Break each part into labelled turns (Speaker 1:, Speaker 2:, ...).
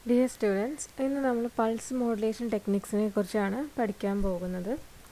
Speaker 1: Dear students ഇന്ന് നമ്മൾ pulse modulation ടെക്നിക്സിനെ കുറിച്ചാണ് പഠിക്കാൻ പോകുന്നത്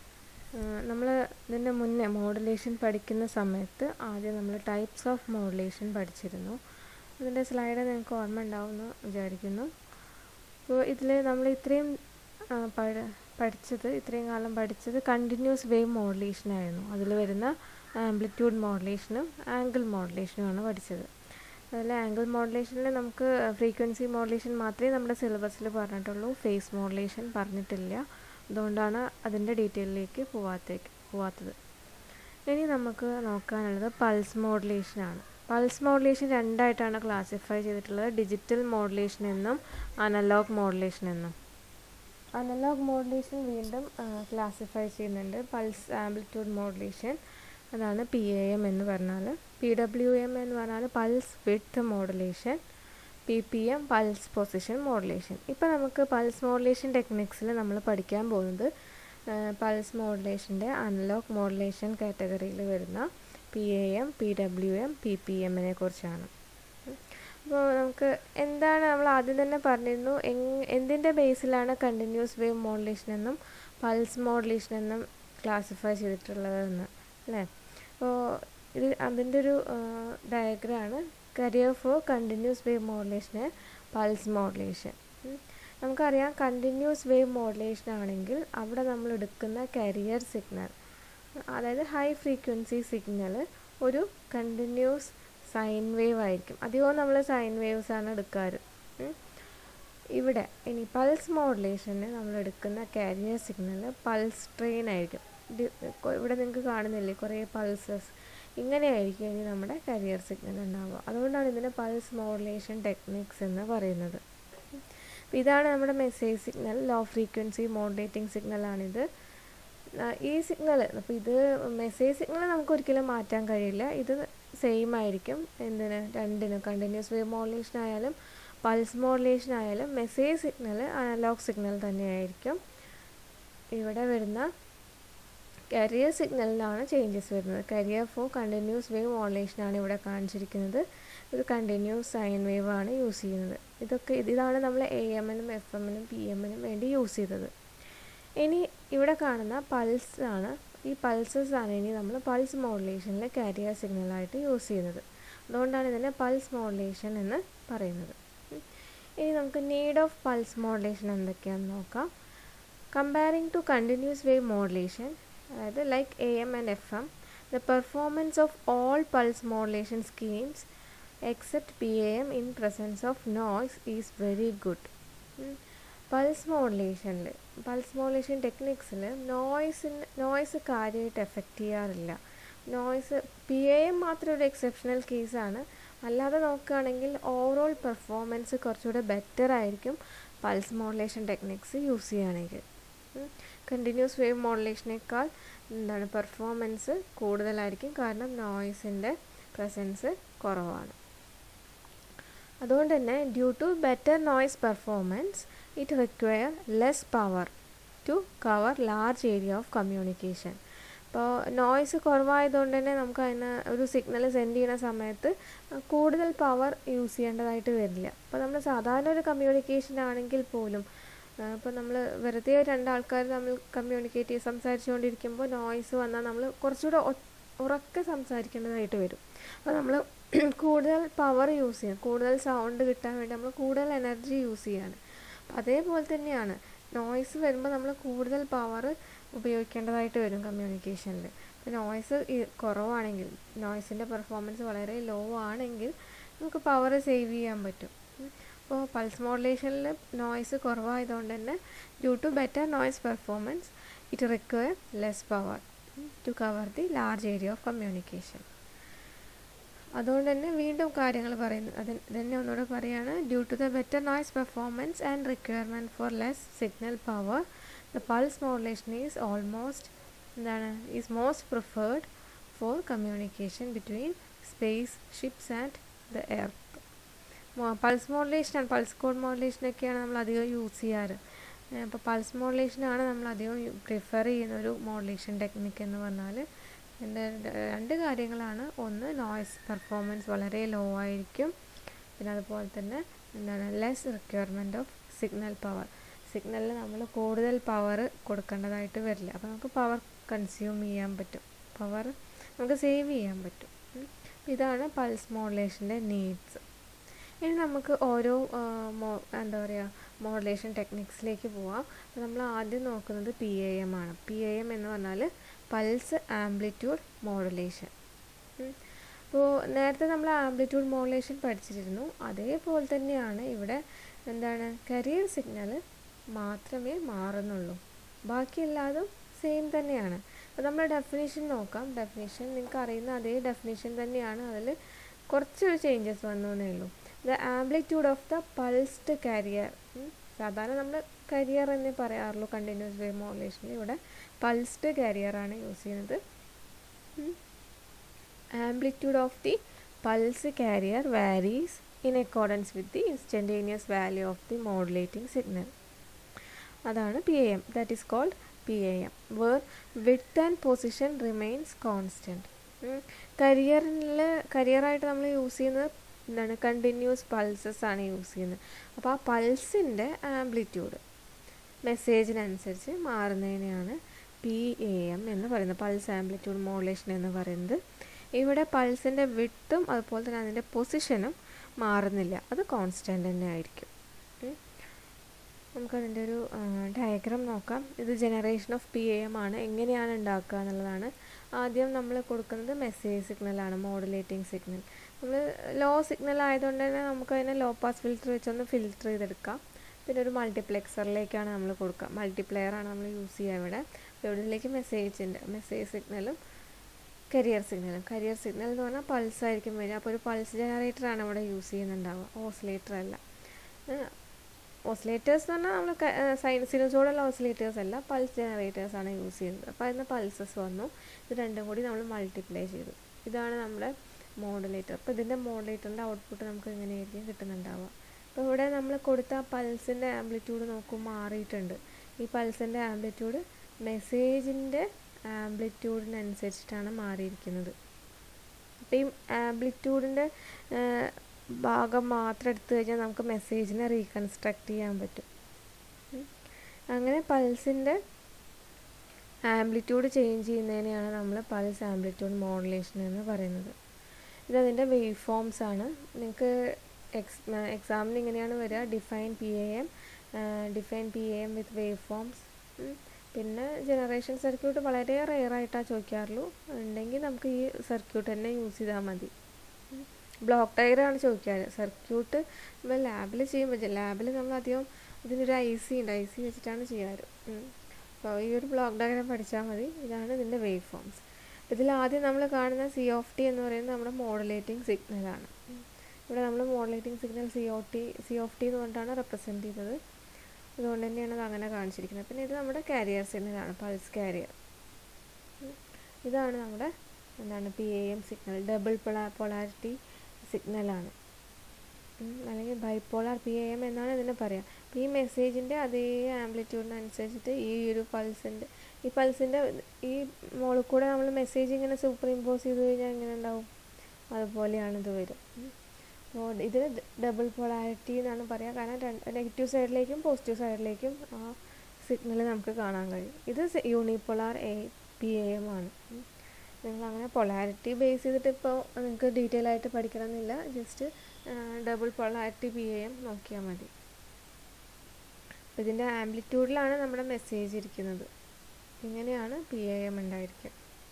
Speaker 1: നമ്മൾ ഇതിൻ്റെ മുന്നേ മോഡുലേഷൻ പഠിക്കുന്ന സമയത്ത് ആദ്യം നമ്മൾ ടൈപ്സ് ഓഫ് മോഡുലേഷൻ പഠിച്ചിരുന്നു അതിൻ്റെ സ്ലൈഡ് നിങ്ങൾക്ക് ഓർമ്മ ഉണ്ടാവുമെന്ന് വിചാരിക്കുന്നു അപ്പോൾ ഇതിൽ നമ്മൾ ഇത്രയും ആ, പഠ- പഠിച്ചത് ഇത്രയും കാലം പഠിച്ചത് കണ്ടിന്യൂസ് വേവ് മോഡുലേഷൻ ആയിരുന്നു അതിൽ വരുന്ന ആംപ്ലിറ്റ്യൂഡ് മോഡുലേഷനും ആംഗിൾ മോഡുലേഷനുമാണ് പഠിച്ചത് അതിൽ ആംഗിൾ മോഡുലേഷനിൽ നമുക്ക് ഫ്രീക്വൻസി മോഡുലേഷൻ മാത്രമേ നമ്മുടെ സിലബസിൽ പറഞ്ഞിട്ടുള്ളൂ ഫേസ് മോഡുലേഷൻ പറഞ്ഞിട്ടില്ല അതുകൊണ്ടാണ് അതിൻ്റെ ഡീറ്റെയിലേക്ക് പോവാത്തേക്ക് പോവാത്തത് ഇനി നമുക്ക് നോക്കാനുള്ളത് പൾസ് മോഡുലേഷനാണ് പൾസ് മോഡുലേഷൻ രണ്ടായിട്ടാണ് ക്ലാസിഫൈ ചെയ്തിട്ടുള്ളത് ഡിജിറ്റൽ മോഡുലേഷൻ എന്നും അനലോഗ് മോഡുലേഷൻ എന്നും അനലോഗ് മോഡുലേഷൻ വീണ്ടും ക്ലാസിഫൈ ചെയ്യുന്നുണ്ട് പൾസ് ആംപ്ലിറ്റ്യൂഡ് മോഡുലേഷൻ അതാണ് പി എ എം എന്ന് പറഞ്ഞാൽ പി ഡബ്ല്യു എം എന്ന് പറഞ്ഞാൽ pulse width modulation P P M pulse position modulation ഇപ്പോൾ നമുക്ക് പൾസ് മോഡുലേഷൻ ടെക്നിക്സിൽ നമ്മൾ പഠിക്കാൻ പോകുന്നത് പൾസ് മോഡുലേഷൻ്റെ അനലോഗ് മോഡുലേഷൻ കാറ്റഗറിയിൽ വരുന്ന P A M P W M P P എമ്മിനെ കുറിച്ചാണ് അപ്പോൾ നമുക്ക് എന്താണ് നമ്മൾ ആദ്യം തന്നെ പറഞ്ഞിരുന്നു എങ് എന്തിൻ്റെ ബേസിലാണ് കണ്ടിന്യൂസ് വേവ് മോഡുലേഷൻ എന്നും പൾസ് മോഡുലേഷൻ എന്നും ക്ലാസിഫൈ ചെയ്തിട്ടുള്ളതെന്ന് അല്ലേ അപ്പോൾ ഇത് അതിൻ്റെ ഒരു ഡയഗ്രാണ് കരിയർ ഫോർ കണ്ടിന്യൂസ് വേവ് മോഡുലേഷന് പൾസ് മോഡുലേഷൻ നമുക്കറിയാം കണ്ടിന്യൂസ് വേവ് മോഡുലേഷൻ ആണെങ്കിൽ അവിടെ നമ്മൾ എടുക്കുന്ന കരിയർ സിഗ്നൽ അതായത് ഹൈ ഫ്രീക്വൻസി സിഗ്നൽ ഒരു കണ്ടിന്യൂസ് സൈൻ വേവ് ആയിരിക്കും അധികവും നമ്മൾ സൈൻ വേവ്സ് ആണ് എടുക്കാറ് ഉം. ഇവിടെ ഇനി പൾസ് മോഡുലേഷന് നമ്മൾ എടുക്കുന്ന കാരിയർ സിഗ്നൽ പൾസ് ട്രെയിൻ ആയിരിക്കും ഇത് കൊ- ഇവിടെ നിങ്ങൾക്ക് കാണുന്നില്ലേ കുറേ പൾസസ് ഇങ്ങനെയായിരിക്കും ഇനി നമ്മുടെ കരിയർ സിഗ്നൽ ഉണ്ടാവുക അതുകൊണ്ടാണ് ഇതിനെ പൾസ് മോഡുലേഷൻ ടെക്നിക്സ് എന്ന് പറയുന്നത് അപ്പോൾ ഇതാണ് നമ്മുടെ message signal low frequency modulating സിഗ്നലാണിത് ആ, ഈ സിഗ്നൽ അപ്പോൾ ഇത് മെസ്സേജ് സിഗ്നൽ നമുക്ക് ഒരിക്കലും മാറ്റാൻ കഴിയില്ല ഇത് സെയിം ആയിരിക്കും എന്തിന് രണ്ടിനും കണ്ടിന്യൂസ് വേവ് മോഡുലേഷൻ ആയാലും പൾസ് മോഡുലേഷൻ ആയാലും മെസ്സേജ് സിഗ്നൽ അനലോഗ് സിഗ്നൽ തന്നെയായിരിക്കും ഇവിടെ വരുന്ന കരിയർ സിഗ്നലിലാണ് ചേഞ്ചസ് വരുന്നത് കരിയർ ഫോർ കണ്ടിന്യൂസ് വേവ് മോഡുലേഷനാണ് ഇവിടെ കാണിച്ചിരിക്കുന്നത് ഒരു കണ്ടിന്യൂസ് സൈൻ വേവ് ആണ് യൂസ് ചെയ്യുന്നത് ഇതൊക്കെ ഇത് ഇതാണ് നമ്മൾ എ എമ്മിനും എഫ് എമ്മിനും പി എമ്മിനും വേണ്ടി യൂസ് ചെയ്തത് ഇനി ഇവിടെ കാണുന്ന പൾസ് ആണ് ഈ പൾസസ് ആണ് ഇനി നമ്മൾ പൾസ് മോഡുലേഷനിൽ കാരിയർ സിഗ്നലായിട്ട് യൂസ് ചെയ്യുന്നത് അതുകൊണ്ടാണ് ഇതിനെ പൾസ് മോഡുലേഷൻ എന്ന് പറയുന്നത് ഉം. ഇനി നമുക്ക് നീഡ് ഓഫ് പൾസ് മോഡുലേഷൻ എന്തൊക്കെയാണെന്ന് നോക്കാം comparing to continuous wave modulation അതായത് like A M and F M the performance of all pulse modulation schemes except P A M in presence of noise is very good pulse മോഡുലേഷനിൽ pulse modulation ടെക്നിക്സിൽ നോയ്സിന് noise കാര്യമായിട്ട് effect ചെയ്യാറില്ല noise P A M മാത്രം ഒരു exceptional കേസാണ് അല്ലാതെ നോക്കുകയാണെങ്കിൽ ഓവറോൾ പെർഫോമൻസ് കുറച്ചുകൂടെ ബെറ്റർ ആയിരിക്കും പൾസ് മോഡുലേഷൻ ടെക്നിക്സ് യൂസ് ചെയ്യുകയാണെങ്കിൽ കണ്ടിന്യൂസ് വേവ് മോഡുലേഷനേക്കാൾ എന്താണ് പെർഫോമൻസ് കൂടുതലായിരിക്കും കാരണം നോയ്സിൻ്റെ പ്രസൻസ് കുറവാണ് അതുകൊണ്ട് തന്നെ due to better noise performance it require less power to cover large area of communication ഇപ്പോൾ നോയ്സ് കുറവായതുകൊണ്ട് തന്നെ നമുക്ക് അതിന് ഒരു സിഗ്നൽ സെൻഡ് ചെയ്യുന്ന സമയത്ത് കൂടുതൽ പവർ യൂസ് ചെയ്യേണ്ടതായിട്ട് വരില്ല അപ്പോൾ നമ്മൾ സാധാരണ ഒരു കമ്മ്യൂണിക്കേഷൻ ആണെങ്കിൽ പോലും ഇപ്പോൾ നമ്മൾ വെറുതെ രണ്ടാൾക്കാർ തമ്മിൽ കമ്മ്യൂണിക്കേറ്റ് ചെയ്ത് സംസാരിച്ചുകൊണ്ടിരിക്കുമ്പോൾ നോയ്സ് വന്നാൽ നമ്മൾ കുറച്ചുകൂടെ ഒ- ഉറക്കെ സംസാരിക്കേണ്ടതായിട്ട് വരും അപ്പോൾ നമ്മൾ കൂടുതൽ പവർ യൂസ് ചെയ്യണം കൂടുതൽ സൗണ്ട് കിട്ടാൻ വേണ്ടി നമ്മൾ കൂടുതൽ എനർജി യൂസ് ചെയ്യാണ് അപ്പം അതേപോലെ തന്നെയാണ് നോയ്സ് വരുമ്പോൾ നമ്മൾ കൂടുതൽ പവർ ഉപയോഗിക്കേണ്ടതായിട്ട് വരും കമ്മ്യൂണിക്കേഷനിൽ ഇപ്പോൾ നോയ്സ് കുറവാണെങ്കിൽ നോയ്സിൻ്റെ പെർഫോമൻസ് വളരെ ലോ ആണെങ്കിൽ നമുക്ക് പവർ സേവ് ചെയ്യാൻ പറ്റും അപ്പോൾ പൾസ് മോഡുലേഷനിൽ നോയ്സ് കുറവായതുകൊണ്ട് തന്നെ due to better noise performance it require less power to cover the large area of communication അതുകൊണ്ട് തന്നെ വീണ്ടും കാര്യങ്ങൾ പറയുന്നു അത് തന്നെ ഒന്നുകൂടെ പറയാണ് due to the better noise performance and requirement for less signal power the pulse modulation is almost എന്താണ് is most preferred for communication between space ships and the earth pulse modulation pulse code മോഡുലേഷനൊക്കെയാണ് നമ്മൾ അധികം use ചെയ്യാറ് അപ്പോൾ pulse മോഡുലേഷനാണ് നമ്മൾ അധികം prefer ചെയ്യുന്ന ഒരു മോഡുലേഷൻ ടെക്നിക്ക് എന്ന് പറഞ്ഞാൽ ഇതിൻ്റെ രണ്ട് കാര്യങ്ങളാണ് ഒന്ന് നോയ്സ് പെർഫോമൻസ് വളരെ ലോ ആയിരിക്കും പിന്നെ അതുപോലെ തന്നെ എന്താണ് less requirement of signal power സിഗ്നലിൽ നമ്മൾ കൂടുതൽ പവർ കൊടുക്കേണ്ടതായിട്ട് വരില്ല അപ്പോൾ നമുക്ക് പവർ കൺസ്യൂം ചെയ്യാൻ പറ്റും പവർ നമുക്ക് സേവ് ചെയ്യാൻ പറ്റും ഇതാണ് പൾസ് മോഡുലേഷൻ്റെ നീഡ്സ് ഇനി നമുക്ക് ഓരോ എന്താ പറയുക മോഡുലേഷൻ ടെക്നിക്സിലേക്ക് പോവാം അപ്പോൾ നമ്മൾ ആദ്യം നോക്കുന്നത് പി എ എം ആണ് പി എ എം എന്ന് പറഞ്ഞാൽ പൾസ് ആംപ്ലിറ്റ്യൂഡ് മോഡുലേഷൻ അപ്പോൾ നേരത്തെ നമ്മൾ ആംപ്ലിറ്റ്യൂഡ് മോഡുലേഷൻ പഠിച്ചിരുന്നു അതേപോലെ തന്നെയാണ് ഇവിടെ എന്താണ് കരിയർ സിഗ്നൽ മാത്രമേ മാറുന്നുള്ളൂ ബാക്കി എല്ലാതും സെയിം തന്നെയാണ് അപ്പോൾ നമ്മൾ ഡെഫിനേഷൻ നോക്കാം ഡെഫിനേഷൻ നിങ്ങൾക്ക് അറിയുന്ന അതേ ഡെഫിനേഷൻ തന്നെയാണ് അതിൽ കുറച്ചൊരു ചേഞ്ചസ് വന്നു എന്നേ ഉള്ളൂ the amplitude of the pulsed carrier സാധാരണ നമ്മൾ കരിയർ എന്നേ പറയാറുള്ളൂ കണ്ടിന്യൂസ് വേവ് മോഡുലേഷനിൽ ഇവിടെ പൾസ്ഡ് കരിയർ ആണ് യൂസ് ചെയ്യുന്നത് amplitude of the pulse carrier varies in accordance with the instantaneous value of the modulating signal അതാണ് P A M that is called P A M where width and position remains constant കരിയറിൽ കരിയറായിട്ട് നമ്മൾ use ചെയ്യുന്നത് എന്താണ് continuous pulses ആണ് use ചെയ്യുന്നത് അപ്പോൾ ആ പൾസിൻ്റെ ആംപ്ലിറ്റ്യൂഡ് മെസ്സേജിനനുസരിച്ച് മാറുന്നതിനെയാണ് പി എ എം എന്ന് പറയുന്നത് പൾസ് ആംപ്ലിറ്റ്യൂഡ് മോഡുലേഷൻ എന്ന് പറയുന്നത് ഇവിടെ പൾസിൻ്റെ വിട്ടും അതുപോലെ തന്നെ അതിൻ്റെ പൊസിഷനും മാറുന്നില്ല അത് കോൺസ്റ്റൻ്റ് തന്നെ ആയിരിക്കും നമുക്കതിൻ്റെ ഒരു ഡയഗ്രാം നോക്കാം ഇത് generation of P A M ആണ് എങ്ങനെയാണ് ഉണ്ടാക്കുക എന്നുള്ളതാണ് ആദ്യം നമ്മൾ കൊടുക്കുന്നത് മെസ്സേജ് സിഗ്നലാണ് മോഡുലേറ്റിംഗ് സിഗ്നൽ നമ്മൾ ലോ സിഗ്നൽ ആയതുകൊണ്ട് തന്നെ നമുക്കതിനെ ലോ പാസ് ഫിൽറ്റർ വെച്ചൊന്ന് ഫിൽറ്റർ ചെയ്തെടുക്കാം പിന്നെ ഒരു മൾട്ടിപ്ലെക്സറിലേക്കാണ് നമ്മൾ കൊടുക്കുക മൾട്ടിപ്ലെയർ ആണ് നമ്മൾ യൂസ് ചെയ്യുക ഇവിടെ ഇവിടേക്ക് മെസ്സേജിൻ്റെ മെസ്സേജ് സിഗ്നലും കരിയർ സിഗ്നലും കരിയർ സിഗ്നൽ എന്ന് പറഞ്ഞാൽ പൾസ് ആയിരിക്കും വരിക അപ്പോൾ ഒരു പൾസ് ജനറേറ്റർ ആണ് ഇവിടെ യൂസ് ചെയ്യുന്നുണ്ടാവുക ഓസിലേറ്റർ അല്ല ഓസിലേറ്റേഴ്സ് എന്ന് പറഞ്ഞാൽ നമ്മൾ സൈൻ സിനുസോഡുള്ള ഓസിലേറ്റേഴ്സ് അല്ല പൾസ് ജനറേറ്റേഴ്സ് ആണ് യൂസ് ചെയ്യുന്നത് അപ്പോൾ അതിന് പൾസസ് വന്നു ഇത് രണ്ടും കൂടി നമ്മൾ മൾട്ടിപ്ലൈ ചെയ്തു ഇതാണ് നമ്മുടെ മോഡുലേറ്റർ അപ്പോൾ ഇതിൻ്റെ മോഡുലേറ്ററിൻ്റെ ഔട്ട്പുട്ട് നമുക്ക് ഇങ്ങനെയായിരിക്കും കിട്ടുന്നുണ്ടാവുക അപ്പോൾ ഇവിടെ നമ്മൾ കൊടുത്ത പൾസിൻ്റെ ആംപ്ലിറ്റ്യൂഡ് നോക്കും മാറിയിട്ടുണ്ട് ഈ പൾസിൻ്റെ ആംപ്ലിറ്റ്യൂഡ് മെസ്സേജിൻ്റെ ആംപ്ലിറ്റ്യൂഡിനനുസരിച്ചിട്ടാണ് മാറിയിരിക്കുന്നത് അപ്പോൾ ഈ ആംപ്ലിറ്റ്യൂഡിൻ്റെ ഭാഗം മാത്രം എടുത്തു കഴിഞ്ഞാൽ നമുക്ക് മെസ്സേജിനെ റീകൺസ്ട്രക്ട് ചെയ്യാൻ പറ്റും അങ്ങനെ പൾസിൻ്റെ ആംപ്ലിറ്റ്യൂഡ് ചേഞ്ച് ചെയ്യുന്നതിനെയാണ് നമ്മൾ പൾസ് ആംപ്ലിറ്റ്യൂഡ് മോഡുലേഷൻ എന്ന് പറയുന്നത് ഇതതിൻ്റെ വേവ് ഫോംസ് ആണ് നിങ്ങൾക്ക് എക്സ് എക്സാമിന് ഇങ്ങനെയാണ് വരിക define P A M define P A M with waveforms പിന്നെ ജനറേഷൻ സർക്യൂട്ട് വളരെ റെയറായിട്ടാണ് ചോദിക്കാറുള്ളൂ ഉണ്ടെങ്കിൽ നമുക്ക് ഈ സർക്യൂട്ട് തന്നെ യൂസ് ചെയ്താൽ മതി ബ്ലോക്ക് ഡയഗ്രാണ് ചോദിക്കാറ് സർക്യൂട്ട് നമ്മൾ ലാബിൽ ചെയ്യുമ്പോൾ ലാബിൽ നമ്മൾ അധികം ഇതിനൊരു ഐ സി ഉണ്ട് ഐ സി വെച്ചിട്ടാണ് ചെയ്യാറ് അപ്പോൾ ഈ ഒരു ബ്ലോക്ക് ഡയഗ്രാം പഠിച്ചാൽ മതി ഇതാണ് ഇതിൻ്റെ വേവ് ഫോംസ് ഇതിൽ ആദ്യം നമ്മൾ കാണുന്ന സി ഓഫ് ടി എന്ന് പറയുന്നത് നമ്മുടെ മോഡുലേറ്റിംഗ് സിഗ്നലാണ് ഇവിടെ നമ്മൾ modulating signal C O T C of T എന്ന് പറഞ്ഞിട്ടാണ് റെപ്രസെൻറ്റ് ചെയ്തത് അതുകൊണ്ട് തന്നെയാണ് അത് അങ്ങനെ കാണിച്ചിരിക്കുന്നത് പിന്നെ ഇത് നമ്മുടെ കാരിയർ സിഗ്നലാണ് പൾസ് കാരിയർ ഇതാണ് നമ്മുടെ എന്താണ് P A M signal double പൊളാ പൊളാരിറ്റി സിഗ്നലാണ് അല്ലെങ്കിൽ ബൈപ്പോളാർ പി എ എം എന്നാണ് ഇതിനെ പറയുക അപ്പോൾ ഈ മെസ്സേജിൻ്റെ അതേ ആംപ്ലിറ്റ്യൂഡിനനുസരിച്ചിട്ട് ഈ ഒരു പൾസിൻ്റെ ഈ പൾസിൻ്റെ ഈ മോളിൽ കൂടെ നമ്മൾ മെസ്സേജ് ഇങ്ങനെ സൂപ്പർ ഇമ്പോസ് ചെയ്ത് കഴിഞ്ഞാൽ എങ്ങനെ ഉണ്ടാവും അതുപോലെയാണ് ഇത് വരും അപ്പോൾ ഇതിന് ഡബിൾ പൊളാരിറ്റി എന്നാണ് പറയുക കാരണം രണ്ട് നെഗറ്റീവ് സൈഡിലേക്കും പോസിറ്റീവ് സൈഡിലേക്കും ആ സിഗ്നൽ നമുക്ക് കാണാൻ കഴിയും ഇത് unipolar a P A M ആണ് നിങ്ങൾ അങ്ങനെ പൊളാരിറ്റി ബേസ് ചെയ്തിട്ട് ഇപ്പോൾ നിങ്ങൾക്ക് ഡീറ്റെയിൽ ആയിട്ട് പഠിക്കണമെന്നില്ല just double polarity P A M നോക്കിയാൽ മതി ഇതിൻ്റെ ആംപ്ലിറ്റ്യൂഡിലാണ് നമ്മുടെ മെസ്സേജ് ഇരിക്കുന്നത് ഇങ്ങനെയാണ് പി എ എം ഉണ്ടായിരിക്കുക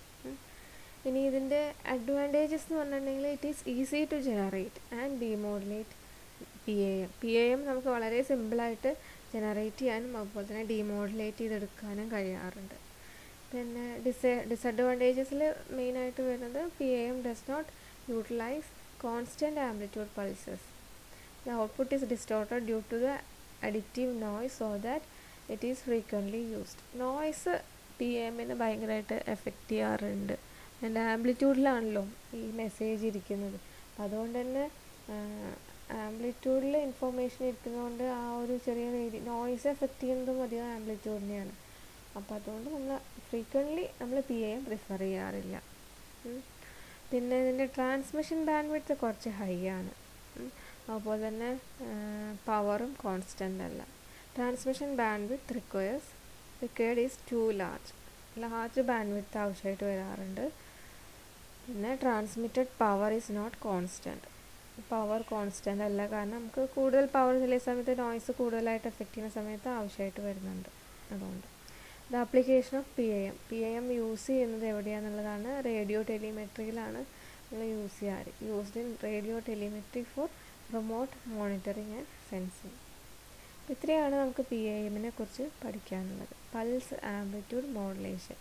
Speaker 1: ഇനി ഇതിൻ്റെ അഡ്വാൻറ്റേജസ് എന്ന് പറഞ്ഞിട്ടുണ്ടെങ്കിൽ it is easy to generate and demodulate P A M P A M നമുക്ക് വളരെ സിമ്പിളായിട്ട് ജനറേറ്റ് ചെയ്യാനും അതുപോലെ തന്നെ ഡിമോഡുലേറ്റ് ചെയ്തെടുക്കാനും കഴിയാറുണ്ട് പിന്നെ ഡിസ് ഡിസഡ്വാൻറ്റേജസിൽ മെയിനായിട്ട് വരുന്നത് P A M does not utilise constant amplitude pulses the output is distorted due to the addictive noise so that it is frequently used noise P എമ്മിന് ഭയങ്കരമായിട്ട് എഫക്റ്റ് ചെയ്യാറുണ്ട് അതിൻ്റെ ആംപ്ലിറ്റ്യൂഡിലാണല്ലോ ഈ മെസ്സേജ് ഇരിക്കുന്നത് അപ്പം അതുകൊണ്ട് തന്നെ ആംപ്ലിറ്റ്യൂഡിൽ ഇൻഫോർമേഷൻ ഇരിക്കുന്നതുകൊണ്ട് ആ ഒരു ചെറിയ വേരി നോയ്സ് എഫക്റ്റ് ചെയ്യുന്നതും അധികം ആംപ്ലിറ്റ്യൂഡിനെയാണ് അപ്പോൾ അതുകൊണ്ട് നമ്മൾ ഫ്രീക്വൻ്റ്ലി നമ്മൾ പി എ എം പ്രിഫർ ചെയ്യാറില്ല പിന്നെ ഇതിൻ്റെ ട്രാൻസ്മിഷൻ ബാൻഡ് വിഡ്ത്ത് കുറച്ച് ഹൈ ആണ് അതുപോലെ തന്നെ പവറും കോൺസ്റ്റൻ്റ് അല്ല transmission bandwidth requires required is too large large bandwidth ആവശ്യമായിട്ട് വരാറുണ്ട് പിന്നെ transmitted power is not constant power constant അല്ല കാരണം നമുക്ക് കൂടുതൽ പവർ ചില സമയത്ത് നോയ്സ് കൂടുതലായിട്ട് എഫക്റ്റ് ചെയ്യുന്ന സമയത്ത് ആവശ്യമായിട്ട് വരുന്നുണ്ട് അതുകൊണ്ട് the application of P I M P I M use ചെയ്യുന്നത് എവിടെയാണെന്നുള്ളതാണ് റേഡിയോ ടെലിമെട്രിയിലാണ് നമ്മൾ യൂസ് ചെയ്യാറ് used in radio telemetry for remote monitoring and sensing ഇത്രയാണ് നമുക്ക് പി ഐ എമ്മിനെ കുറിച്ച് പഠിക്കാനുള്ളത് പൾസ് ആംപ്ലിറ്റ്യൂഡ് മോഡുലേഷൻ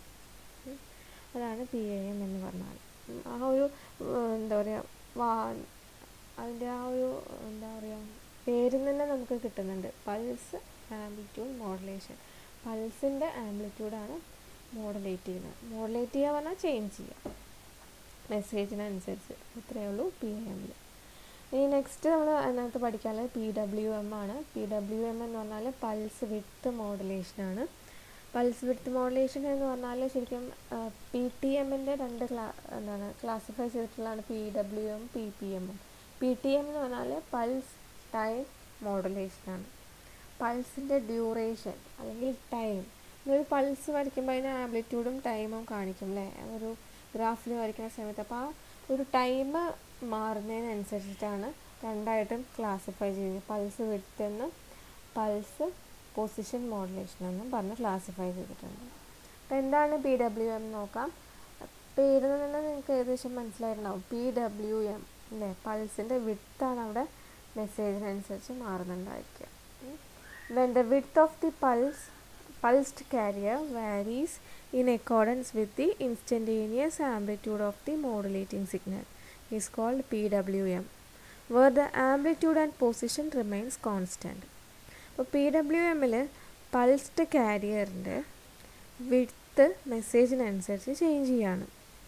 Speaker 1: അതാണ് പി ഐ എം എന്ന് പറഞ്ഞാൽ ആ ഒരു എന്താ പറയുക വാ അതിൻ്റെ ആ ഒരു എന്താ പറയുക പേരിൽ തന്നെ നമുക്ക് കിട്ടുന്നുണ്ട് പൾസ് ആംപ്ലിറ്റ്യൂഡ് മോഡുലേഷൻ പൾസിൻ്റെ ആംപ്ലിറ്റ്യൂഡാണ് മോഡുലേറ്റ് ചെയ്യുന്നത് മോഡുലേറ്റ് ചെയ്യുക പറഞ്ഞാൽ ചേഞ്ച് ചെയ്യുക മെസ്സേജിനനുസരിച്ച് ഇത്രയേ ഉള്ളൂ പി എമ്മിൽ ഇനി നെക്സ്റ്റ് നമ്മൾ അതിനകത്ത് പഠിക്കാനുള്ളത് പി ഡബ്ല്യു എം ആണ് പി ഡബ്ല്യു എം എന്ന് പറഞ്ഞാൽ പൾസ് വിത്ത് മോഡുലേഷനാണ് പൾസ് വിത്ത് മോഡുലേഷൻ എന്ന് പറഞ്ഞാൽ ശരിക്കും പി ടി എമ്മിൻ്റെ രണ്ട് ക്ലാ എന്താണ് ക്ലാസിഫൈ ചെയ്തിട്ടുള്ളതാണ് P W M P P എമ്മും പി ടി എം എന്ന് പറഞ്ഞാൽ പൾസ് ടൈം മോഡുലേഷനാണ് പൾസിൻ്റെ ഡ്യൂറേഷൻ അല്ലെങ്കിൽ ടൈം ഒരു പൾസ് വരയ്ക്കുമ്പോൾ അതിന് ആംപ്ലിറ്റ്യൂഡും ടൈമും കാണിക്കും അല്ലേ ഒരു ഗ്രാഫിൽ വരയ്ക്കുന്ന സമയത്ത് അപ്പോൾ ആ ഒരു ടൈം മാറുന്നതിനനുസരിച്ചിട്ടാണ് രണ്ടായിട്ടും ക്ലാസിഫൈ ചെയ്യുന്നത് പൾസ് വിഡ്ത്ത് എന്നും പൾസ് പൊസിഷൻ മോഡുലേഷൻ എന്നും പറഞ്ഞ് ക്ലാസിഫൈ ചെയ്തിട്ടുണ്ട് അപ്പോൾ എന്താണ് പി ഡബ്ല്യു എം നോക്കാം പേരിൽ നിന്ന് നിങ്ങൾക്ക് ഏകദേശം മനസ്സിലായിട്ടുണ്ടാവും പി ഡബ്ല്യു എം അല്ലേ പൾസിൻ്റെ വിഡ്ത്താണ് അവിടെ മെസ്സേജിനനുസരിച്ച് മാറുന്നുണ്ടായിരിക്കുക when the width of the pulse pulsed carrier varies in accordance with the instantaneous amplitude of the modulating signal is called PWM where the amplitude and position remains constant അപ്പോൾ P W എമ്മിൽ pulsed കാരിയറിൻ്റെ width മെസ്സേജിനനുസരിച്ച് change ചെയ്യാണ്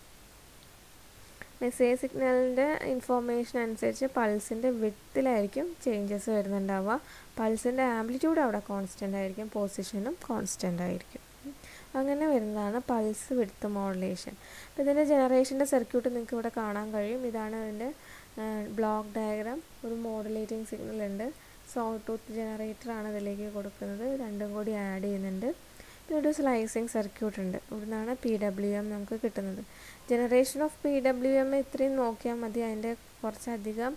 Speaker 1: message സിഗ്നലിൻ്റെ information അനുസരിച്ച് പൾസിൻ്റെ വിഡ്ത്തിലായിരിക്കും changes വരുന്നുണ്ടാവുക പൾസിൻ്റെ ആംപ്ലിറ്റ്യൂഡ് അവിടെ കോൺസ്റ്റൻ്റ് ആയിരിക്കും പൊസിഷനും കോൺസ്റ്റൻ്റ് ആയിരിക്കും അങ്ങനെ വരുന്നതാണ് പൾസ് വിഡ്ത്ത് മോഡുലേഷൻ അപ്പോൾ ഇതിൻ്റെ ജനറേഷൻ്റെ സർക്യൂട്ട് നിങ്ങൾക്ക് ഇവിടെ കാണാൻ കഴിയും ഇതാണ് അതിൻ്റെ ബ്ലോക്ക് ഡയഗ്രാം ഒരു മോഡുലേറ്റിംഗ് സിഗ്നൽ ഉണ്ട് സോ ടൂത്ത് ജനറേറ്ററാണ് ഇതിലേക്ക് കൊടുക്കുന്നത് രണ്ടും കൂടി ആഡ് ചെയ്യുന്നുണ്ട് പിന്നെ ഒരു സ്ലൈസിങ് സർക്യൂട്ട് ഉണ്ട് ഇവിടുന്നാണ് പി ഡബ്ല്യു എം നമുക്ക് കിട്ടുന്നത് generation of P W M ഇത്രയും നോക്കിയാൽ മതി അതിൻ്റെ കുറച്ചധികം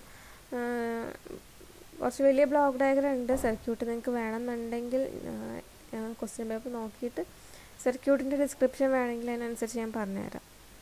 Speaker 1: കുറച്ച് വലിയ ബ്ലോക്ക് ഡയഗ്രാം ഉണ്ട് സർക്യൂട്ട് നിങ്ങൾക്ക് വേണമെന്നുണ്ടെങ്കിൽ ക്വസ്റ്റ്യൻ പേപ്പർ നോക്കിയിട്ട് സർക്യൂട്ടിൻ്റെ ഡിസ്ക്രിപ്ഷൻ വേണമെങ്കിൽ അതിനനുസരിച്ച് ഞാൻ പറഞ്ഞുതരാം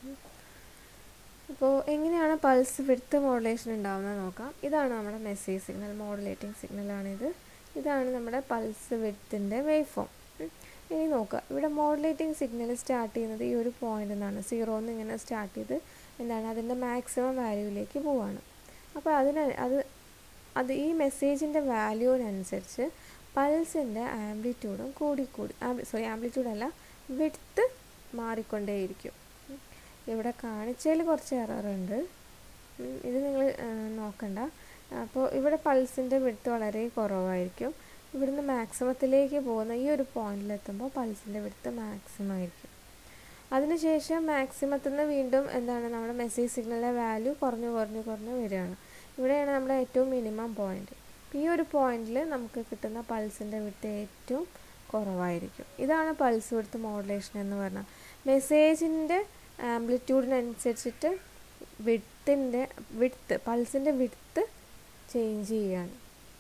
Speaker 1: അപ്പോൾ എങ്ങനെയാണ് പൾസ് വിടുത്ത് മോഡുലേഷൻ ഉണ്ടാവുന്നത് നോക്കാം ഇതാണ് നമ്മുടെ മെസ്സേജ് സിഗ്നൽ മോഡുലേറ്റിംഗ് സിഗ്നലാണിത് ഇതാണ് നമ്മുടെ പൾസ് വിടുത്തിൻ്റെ വേവ് ഫോം ഇനി നോക്കുക ഇവിടെ മോഡുലേറ്റിംഗ് സിഗ്നൽ സ്റ്റാർട്ട് ചെയ്യുന്നത് ഈ ഒരു പോയിന്റ് നിന്നാണ് സീറോന്ന് ഇങ്ങനെ സ്റ്റാർട്ട് ചെയ്ത് എന്താണ് അതിൻ്റെ മാക്സിമം വാല്യൂവിലേക്ക് പോവാണ് അപ്പോൾ അതിന് അത് അത് ഈ മെസ്സേജിൻ്റെ വാല്യൂവിനനുസരിച്ച് പൾസിൻ്റെ ആംപ്ലിറ്റ്യൂഡും കൂടിക്കൂടി സോറി ആംപ്ലിറ്റ്യൂഡ് അല്ല വിഡ്ത്ത് മാറിക്കൊണ്ടേയിരിക്കും ഇവിടെ കാണിച്ചതിൽ കുറച്ച് എററുണ്ട് ഇത് നിങ്ങൾ നോക്കണ്ട അപ്പോൾ ഇവിടെ പൾസിൻ്റെ വിഡ്ത്ത് വളരെ കുറവായിരിക്കും ഇവിടുന്ന് മാക്സിമത്തിലേക്ക് പോകുന്ന ഈ ഒരു പോയിന്റിലെത്തുമ്പോൾ പൾസിൻ്റെ വിടുത്ത് മാക്സിമം ആയിരിക്കും അതിനുശേഷം മാക്സിമത്തിൽ നിന്ന് വീണ്ടും എന്താണ് നമ്മുടെ മെസ്സേജ് സിഗ്നലിലെ വാല്യൂ കുറഞ്ഞു കുറഞ്ഞു കുറഞ്ഞു വരികയാണ് ഇവിടെയാണ് നമ്മുടെ ഏറ്റവും മിനിമം പോയിന്റ് ഈ ഒരു പോയിന്റിൽ നമുക്ക് കിട്ടുന്ന പൾസിൻ്റെ വിടുത്ത് ഏറ്റവും കുറവായിരിക്കും ഇതാണ് പൾസ് വിടുത്ത് മോഡുലേഷൻ എന്ന് പറഞ്ഞാൽ മെസ്സേജിൻ്റെ ആംപ്ലിറ്റ്യൂഡിനനുസരിച്ചിട്ട് വിഡ്ത്തിൻ്റെ വിഡ്ത്ത് പൾസിൻ്റെ വിഡ്ത്ത് ചേഞ്ച് ചെയ്യുകയാണ്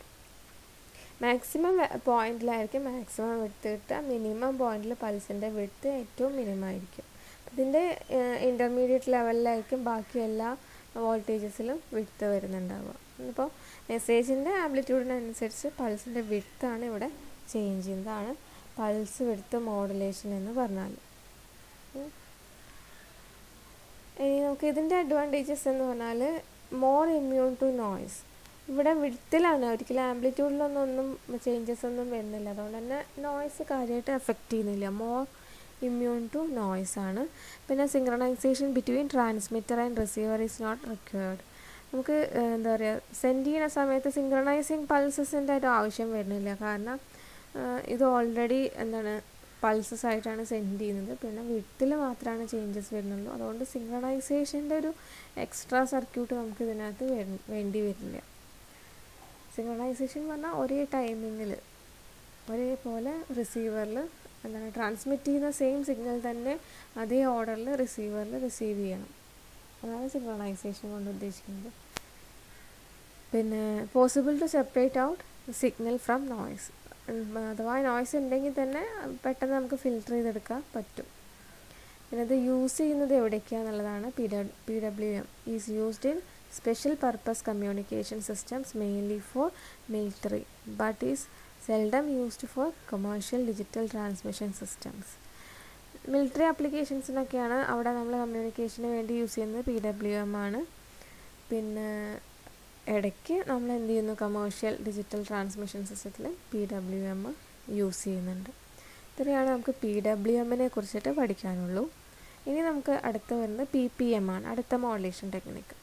Speaker 1: മാക്സിമം പോയിന്റിലായിരിക്കും മാക്സിമം വിടുത്ത് കിട്ടുക മിനിമം പോയിന്റിൽ പൾസിൻ്റെ വിടുത്ത് ഏറ്റവും മിനിമം ആയിരിക്കും ഇതിൻ്റെ ഇൻ്റർമീഡിയറ്റ് ലെവലിലായിരിക്കും ബാക്കി എല്ലാ വോൾട്ടേജസിലും വിടുത്ത് വരുന്നുണ്ടാവുക ഇപ്പോൾ മെസ്സേജിൻ്റെ ആംപ്ലിറ്റ്യൂഡിനനുസരിച്ച് പൾസിൻ്റെ വിടുത്താണ് ഇവിടെ ചേഞ്ച് ചെയ്യുന്നതാണ് പൾസ് വിടുത്ത് മോഡുലേഷൻ എന്ന് പറഞ്ഞാൽ ഇനി നമുക്ക് ഇതിൻ്റെ അഡ്വാൻറ്റേജസ് എന്ന് പറഞ്ഞാൽ മോർ ഇമ്മ്യൂൺ ടു നോയ്സ് ഇവിടെ വിടുത്തിലാണ് ഒരിക്കലും ആംപ്ലിറ്റ്യൂഡിലൊന്നും ഒന്നും ചേഞ്ചസ് ഒന്നും വരുന്നില്ല അതുകൊണ്ട് തന്നെ നോയ്സ് കാര്യമായിട്ട് എഫക്റ്റ് ചെയ്യുന്നില്ല മോർ ഇമ്മ്യൂൺ ടു നോയ്സ് ആണ് പിന്നെ synchronisation between transmitter and receiver is not required നമുക്ക് എന്താ പറയുക സെൻഡ് ചെയ്യുന്ന സമയത്ത് സിങ്ക്രണൈസിങ് പൾസസിൻ്റെ ഒരു ആവശ്യം വരുന്നില്ല കാരണം ഇത് ഓൾറെഡി എന്താണ് പൾസസ് ആയിട്ടാണ് സെൻഡ് ചെയ്യുന്നത് പിന്നെ വിട്ടിൽ മാത്രമാണ് ചേഞ്ചസ് വരുന്നുള്ളൂ അതുകൊണ്ട് സിങ്ക്രണൈസേഷൻ്റെ ഒരു എക്സ്ട്രാ സർക്യൂട്ട് നമുക്ക് ഇതിനകത്ത് വേണ്ടി വരില്ല സിങ്ക്രണൈസേഷൻ എന്ന് പറഞ്ഞാൽ ഒരേ ടൈമിങ്ങിൽ ഒരേപോലെ റിസീവറിൽ എന്താണ് ട്രാൻസ്മിറ്റ് ചെയ്യുന്ന സെയിം സിഗ്നൽ തന്നെ അതേ ഓർഡറിൽ റിസീവറിൽ റിസീവ് ചെയ്യണം അതാണ് സിങ്ക്രണൈസേഷൻ കൊണ്ട് ഉദ്ദേശിക്കുന്നത് പിന്നെ possible to separate out signal from noise അഥവാ നോയ്സ് ഉണ്ടെങ്കിൽ തന്നെ പെട്ടെന്ന് നമുക്ക് ഫിൽറ്റർ ചെയ്തെടുക്കാൻ പറ്റും പിന്നെ ഇത് യൂസ് ചെയ്യുന്നത് എവിടേക്കാന്നുള്ളതാണ് പി ഡ P W M is used in special purpose communication systems mainly for military but is seldom used for commercial digital transmission systems military ആപ്ലിക്കേഷൻസിനൊക്കെയാണ് അവിടെ നമ്മൾ കമ്മ്യൂണിക്കേഷന് വേണ്ടി യൂസ് ചെയ്യുന്നത് പി ഡബ്ല്യു എം ആണ് പിന്നെ ഇടയ്ക്ക് നമ്മൾ എന്ത് ചെയ്യുന്നു കമേഴ്ഷ്യൽ ഡിജിറ്റൽ ട്രാൻസ്മിഷൻ സിസ്റ്റത്തിൽ പി ഡബ്ല്യു എം യൂസ് ചെയ്യുന്നുണ്ട് ഇത്രയാണ് നമുക്ക് പി ഡബ്ല്യു എമ്മിനെ കുറിച്ചിട്ട് പഠിക്കാനുള്ളൂ ഇനി നമുക്ക് അടുത്ത് വരുന്നത് പി പി എം ആണ് അടുത്ത മോഡുലേഷൻ ടെക്നിക്ക്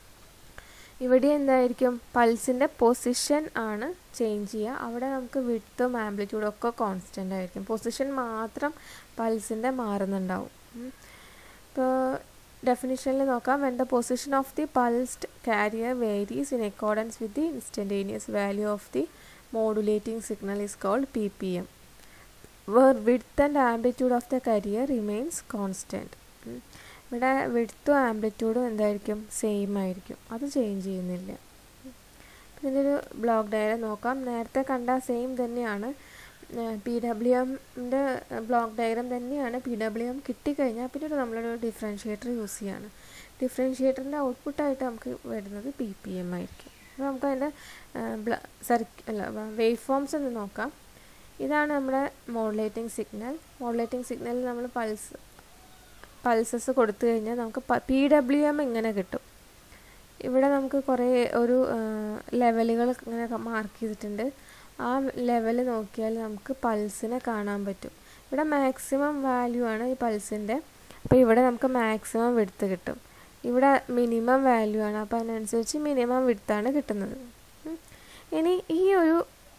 Speaker 1: ഇവിടെ എന്തായിരിക്കും പൾസിൻ്റെ പൊസിഷൻ ആണ് ചേഞ്ച് ചെയ്യുക അവിടെ നമുക്ക് വിട്ടും ആംപ്ലിറ്റ്യൂഡും ഒക്കെ കോൺസ്റ്റൻ്റ് ആയിരിക്കും പൊസിഷൻ മാത്രം പൾസിൻ്റെ മാറുന്നുണ്ടാവും ഇപ്പോൾ ഡെഫിനിഷനിൽ നോക്കാം when the position of the pulsed carrier varies in accordance with the instantaneous value of the modulating signal is called P P M where width and amplitude of the carrier remains constant ഇവിടെ വിഡ്ത്തും ആംപ്ലിറ്റ്യൂഡും എന്തായിരിക്കും same ആയിരിക്കും അത് change ചെയ്യുന്നില്ല ഇതിൻ്റെ ഒരു block diagram നോക്കാം നേരത്തെ കണ്ട സെയിം തന്നെയാണ് പി ഡബ്ല്യു എമ്മിൻ്റെ ബ്ലോക്ക് ഡയഗ്രാം തന്നെയാണ് പി ഡബ്ല്യു എം കിട്ടിക്കഴിഞ്ഞാൽ പിന്നെ ഒരു നമ്മളൊരു ഡിഫറൻഷ്യേറ്റർ യൂസ് ചെയ്യാണ് ഡിഫറൻഷ്യേറ്ററിൻ്റെ ഔട്ട്പുട്ടായിട്ട് നമുക്ക് വരുന്നത് പി പി എം ആയിരിക്കും അപ്പോൾ നമുക്ക് അതിൻ്റെ സർക്ക അല്ല വേവ് ഫോംസ് ഒന്ന് നോക്കാം ഇതാണ് നമ്മുടെ മോഡുലേറ്റിംഗ് സിഗ്നൽ മോഡുലേറ്റിംഗ് സിഗ്നലിൽ നമ്മൾ പൾസ് പൾസസ് കൊടുത്തു കഴിഞ്ഞാൽ നമുക്ക് പി ഡബ്ല്യു എം ഇങ്ങനെ കിട്ടും ഇവിടെ നമുക്ക് കുറേ ഒരു ലെവലുകൾ ഇങ്ങനെ മാർക്ക് ചെയ്തിട്ടുണ്ട് ആ ലെവൽ നോക്കിയാൽ നമുക്ക് പൾസിനെ കാണാൻ പറ്റും ഇവിടെ മാക്സിമം വാല്യൂ ആണ് ഈ പൾസിൻ്റെ അപ്പോൾ ഇവിടെ നമുക്ക് മാക്സിമം വിടുത്ത് കിട്ടും ഇവിടെ മിനിമം വാല്യൂ ആണ് അപ്പോൾ അതിനനുസരിച്ച് മിനിമം വിടുത്താണ് കിട്ടുന്നത് ഇനി ഈ ഒരു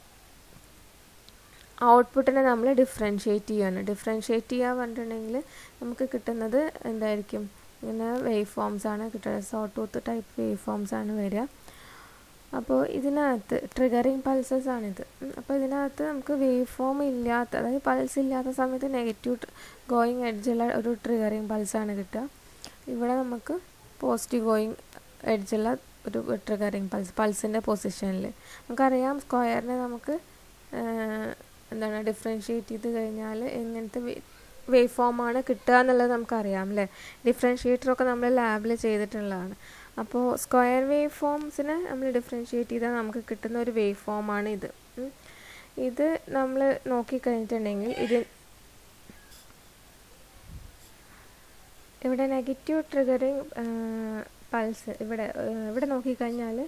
Speaker 1: ഔട്ട്പുട്ടിനെ നമ്മൾ ഡിഫറൻഷ്യേറ്റ് ചെയ്യാണ് ഡിഫറൻഷ്യേറ്റ് ചെയ്യുക പറഞ്ഞിട്ടുണ്ടെങ്കിൽ നമുക്ക് കിട്ടുന്നത് എന്തായിരിക്കും ഇങ്ങനെ വേവ് ഫോംസ് ആണ് കിട്ടുന്നത് sawtooth type waveforms ആണ് വരിക അപ്പോൾ ഇതിനകത്ത് ട്രിഗറിങ് പൾസസ് ആണിത് അപ്പോൾ ഇതിനകത്ത് നമുക്ക് വേവ് ഫോം ഇല്ലാത്ത അതായത് പൾസ് ഇല്ലാത്ത സമയത്ത് നെഗറ്റീവ് ഗോയിങ് എഡ്ജുള്ള ഒരു ട്രിഗറിങ് പൾസാണ് കിട്ടുക ഇവിടെ നമുക്ക് പോസിറ്റീവ് ഗോയിങ് എഡ്ജുള്ള ഒരു ട്രിഗറിങ് പൾസ് പൾസിൻ്റെ പൊസിഷനിൽ നമുക്കറിയാം സ്ക്വയറിനെ നമുക്ക് എന്താണ് ഡിഫറൻഷ്യേറ്റ് ചെയ്ത് കഴിഞ്ഞാൽ എങ്ങനത്തെ വേവ് ഫോമാണ് കിട്ടുക എന്നുള്ളത് നമുക്കറിയാം അല്ലേ ഡിഫറൻഷ്യേറ്ററൊക്കെ നമ്മൾ ലാബിൽ ചെയ്തിട്ടുള്ളതാണ് അപ്പോൾ സ്ക്വയർ വേവ് ഫോംസിനെ നമ്മൾ ഡിഫറൻഷ്യേറ്റ് ചെയ്താൽ നമുക്ക് കിട്ടുന്ന ഒരു വേവ് ഫോമാണ് ഇത് ഇത് നമ്മൾ നോക്കിക്കഴിഞ്ഞിട്ടുണ്ടെങ്കിൽ ഇത് ഇവിടെ നെഗറ്റീവ് ട്രിഗറിങ് പൾസ് ഇവിടെ ഇവിടെ നോക്കിക്കഴിഞ്ഞാൽ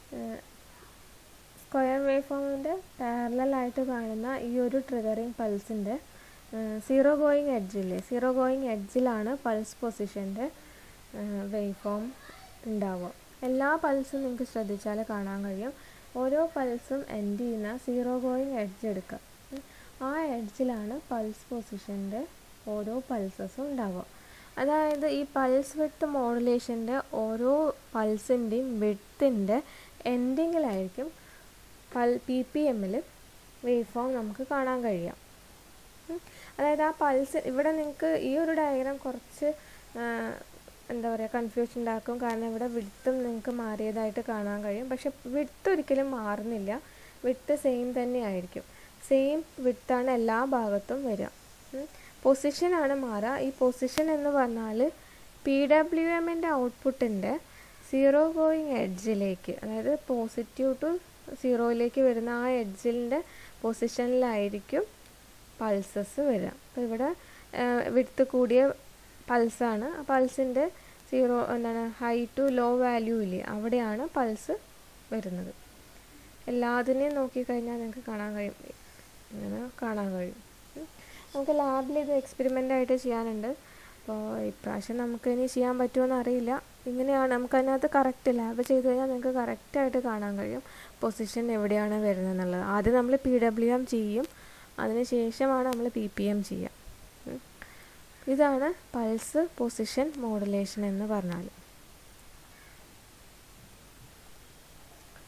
Speaker 1: സ്ക്വയർ വേവ് ഫോമിൻ്റെ പാരലായിട്ട് കാണുന്ന ഈ ഒരു ട്രിഗറിങ് പൾസിൻ്റെ സീറോ ഗോയിങ് എഡ്ജില്ലേ സീറോ ഗോയിങ് എഡ്ജിലാണ് പൾസ് പൊസിഷൻ്റെ വേവ് ഫോം ഉണ്ടാവുക എല്ലാ പൾസും നിങ്ങൾക്ക് ശ്രദ്ധിച്ചാൽ കാണാൻ കഴിയും ഓരോ പൾസും എൻഡ് ചെയ്യുന്ന സീറോ ഗോയിങ് എഡ്ജ് എടുക്കുക ആ എഡ്ജിലാണ് പൾസ് പൊസിഷൻ്റെ ഓരോ പൾസസും ഉണ്ടാവുക അതായത് ഈ പൾസ് വിത്ത് മോഡുലേഷൻ്റെ ഓരോ പൾസിൻ്റെയും വിത്തിൻ്റെ എൻഡിങ്ങിലായിരിക്കും പൽ പി പി എമ്മിൽ വേവ് ഫോം നമുക്ക് കാണാൻ കഴിയാം അതായത് ആ പൾസ് ഇവിടെ നിങ്ങൾക്ക് ഈ ഒരു ഡയഗ്രാം കുറച്ച് എന്താ പറയുക കൺഫ്യൂഷൻ ഉണ്ടാക്കും കാരണം ഇവിടെ വിടുത്തും നിങ്ങൾക്ക് മാറിയതായിട്ട് കാണാൻ കഴിയും പക്ഷെ വിടുത്ത് ഒരിക്കലും മാറുന്നില്ല വിടുത്ത് സെയിം തന്നെ ആയിരിക്കും സെയിം വിടുത്താണ് എല്ലാ ഭാഗത്തും വരിക പൊസിഷനാണ് മാറുക ഈ പൊസിഷൻ എന്ന് പറഞ്ഞാൽ പി ഡബ്ല്യു എമ്മിൻ്റെ ഔട്ട്പുട്ടിൻ്റെ സീറോ ഗോയിങ് എഡ്ജിലേക്ക് അതായത് പോസിറ്റീവ് ടു സീറോയിലേക്ക് വരുന്ന ആ എഡ്ജിൻ്റെ പൊസിഷനിലായിരിക്കും പൾസസ് വരിക അപ്പോൾ ഇവിടെ വിടുത്ത് കൂടിയ പൾസാണ് ആ പൾസിൻ്റെ സീറോ എന്താണ് ഹൈ ടു ലോ വാല്യൂ ഇല്ലേ അവിടെയാണ് പൾസ് വരുന്നത് എല്ലാത്തിനെയും നോക്കിക്കഴിഞ്ഞാൽ നിങ്ങൾക്ക് കാണാൻ കഴിയും ഇങ്ങനെ കാണാൻ കഴിയും നമുക്ക് ലാബിൽ ഇത് എക്സ്പെരിമെൻ്റ് ആയിട്ട് ചെയ്യാനുണ്ട് അപ്പോൾ ഇപ്രാവശ്യം നമുക്ക് ഇനി ചെയ്യാൻ പറ്റുമോ അറിയില്ല ഇങ്ങനെയാണ് നമുക്ക് അതിനകത്ത് കറക്റ്റ് ലാബ് ചെയ്ത് കഴിഞ്ഞാൽ നിങ്ങൾക്ക് കറക്റ്റായിട്ട് കാണാൻ കഴിയും പൊസിഷൻ എവിടെയാണ് വരുന്നത് എന്നുള്ളത് ആദ്യം നമ്മൾ പി ഡബ്ല്യു എം ചെയ്യും അതിന് ശേഷമാണ് നമ്മൾ പി പി എം ചെയ്യുക ഇതാണ് പൾസ് പൊസിഷൻ മോഡുലേഷൻ എന്ന് പറഞ്ഞാൽ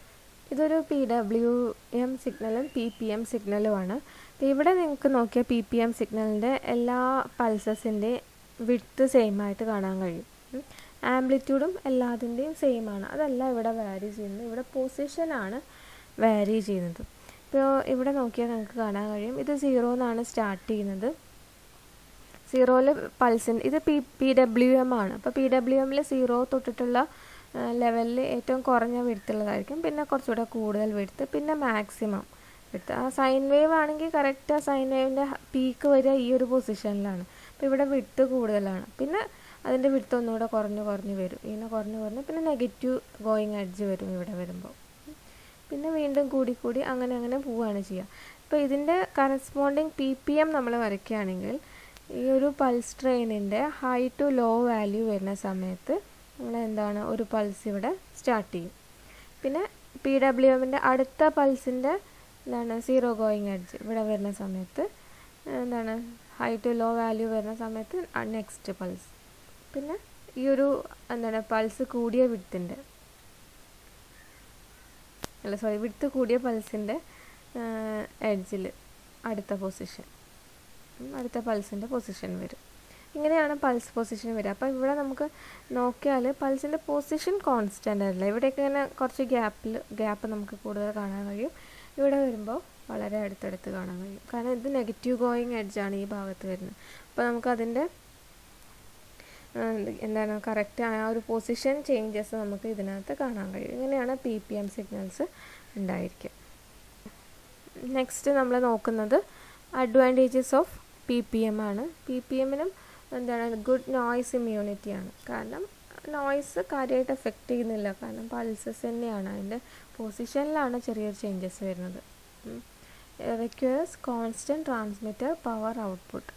Speaker 1: ഇതൊരു പി ഡബ്ല്യു എം സിഗ്നലും പി പി എം സിഗ്നലുമാണ് അപ്പോൾ ഇവിടെ നിങ്ങൾക്ക് നോക്കിയാൽ പി പി എം സിഗ്നലിൻ്റെ എല്ലാ പൾസസിൻ്റെ വിഡ്ത്ത് സെയിം ആയിട്ട് കാണാൻ കഴിയും ആംപ്ലിറ്റ്യൂഡും എല്ലാത്തിൻ്റെയും സെയിം ആണ് അതല്ല ഇവിടെ വാരി ചെയ്യുന്നത് ഇവിടെ പൊസിഷനാണ് വാരി ചെയ്യുന്നത് ഇപ്പോൾ ഇവിടെ നോക്കിയാൽ നിങ്ങൾക്ക് കാണാൻ കഴിയും ഇത് സീറോ എന്നാണ് സ്റ്റാർട്ട് ചെയ്യുന്നത് സീറോയിൽ പൾസിൻ്റെ ഇത് പി പി ഡബ്ല്യു എം ആണ് അപ്പോൾ പി ഡബ്ല്യു എമ്മിൽ സീറോ തൊട്ടിട്ടുള്ള ലെവലിൽ ഏറ്റവും കുറഞ്ഞ വിടുത്തുള്ളതായിരിക്കും പിന്നെ കുറച്ചുകൂടെ കൂടുതൽ വിടുത്ത് പിന്നെ മാക്സിമം വിടുത്ത് ആ സൈൻ വേവ് ആണെങ്കിൽ കറക്റ്റ് ആ സൈൻ വേവിൻ്റെ പീക്ക് വരിക ഈ ഒരു പൊസിഷനിലാണ് അപ്പോൾ ഇവിടെ വിടുത്ത് കൂടുതലാണ് പിന്നെ അതിൻ്റെ വിടുത്ത് ഒന്നുകൂടെ കുറഞ്ഞ് കുറഞ്ഞ് വരും ഇങ്ങനെ കുറഞ്ഞ് കുറഞ്ഞ് പിന്നെ നെഗറ്റീവ് ഗോയിങ് എഡ്ജ് വരും ഇവിടെ വരുമ്പോൾ പിന്നെ വീണ്ടും കൂടി കൂടി അങ്ങനെ അങ്ങനെ പോവുകയാണ് ചെയ്യുക അപ്പോൾ ഇതിൻ്റെ കറസ്പോണ്ടിങ് പി പി എം നമ്മൾ വരയ്ക്കുകയാണെങ്കിൽ ഈ ഒരു പൾസ് ട്രെയിനിൻ്റെ ഹൈ ടു ലോ വാല്യൂ വരുന്ന സമയത്ത് നമ്മൾ എന്താണ് ഒരു പൾസ് ഇവിടെ സ്റ്റാർട്ട് ചെയ്യും പിന്നെ പി ഡബ്ല്യു എമ്മിൻ്റെ അടുത്ത പൾസിൻ്റെ എന്താണ് സീറോ ഗോയിങ് എഡ്ജ് ഇവിടെ വരുന്ന സമയത്ത് എന്താണ് ഹൈ ടു ലോ വാല്യൂ വരുന്ന സമയത്ത് നെക്സ്റ്റ് പൾസ് പിന്നെ ഈ ഒരു എന്താണ് പൾസ് കൂടിയ വിടത്തിൻ്റെ അല്ല സോറി വിടുത്ത് കൂടിയ പൾസിൻ്റെ എഡ്ജിൽ അടുത്ത പൊസിഷൻ അടുത്ത പൾസിൻ്റെ പൊസിഷൻ വരും ഇങ്ങനെയാണ് പൾസ് പൊസിഷൻ വരിക അപ്പോൾ ഇവിടെ നമുക്ക് നോക്കിയാൽ പൾസിൻ്റെ പൊസിഷൻ കോൺസ്റ്റൻ്റ് അല്ല ഇവിടെയൊക്കെ ഇങ്ങനെ കുറച്ച് ഗ്യാപ്പിൽ ഗ്യാപ്പ് നമുക്ക് കൂടുതൽ കാണാൻ കഴിയും ഇവിടെ വരുമ്പോൾ വളരെ അടുത്തടുത്ത് കാണാൻ കഴിയും കാരണം ഇത് നെഗറ്റീവ് ഗോയിങ് എഡ്ജാണ് ഈ ഭാഗത്ത് വരുന്നത് അപ്പോൾ നമുക്കതിൻ്റെ എന്താണ് കറക്റ്റ് ആ ഒരു പൊസിഷൻ ചേഞ്ചസ് നമുക്ക് ഇതിനകത്ത് കാണാൻ കഴിയും ഇങ്ങനെയാണ് പി പി എം സിഗ്നൽസ് ഉണ്ടായിരിക്കുക നെക്സ്റ്റ് നമ്മൾ നോക്കുന്നത് advantages of P P M ആണ് പി പി എമ്മിനും എന്താണ് ഗുഡ് നോയ്സ് ഇമ്മ്യൂണിറ്റി ആണ് കാരണം നോയ്സ് കാര്യമായിട്ട് എഫക്റ്റ് ചെയ്യുന്നില്ല കാരണം പൾസസ് തന്നെയാണ് അതിൻ്റെ പൊസിഷനിലാണ് ചെറിയൊരു ചേഞ്ചസ് വരുന്നത് requires constant transmitter power output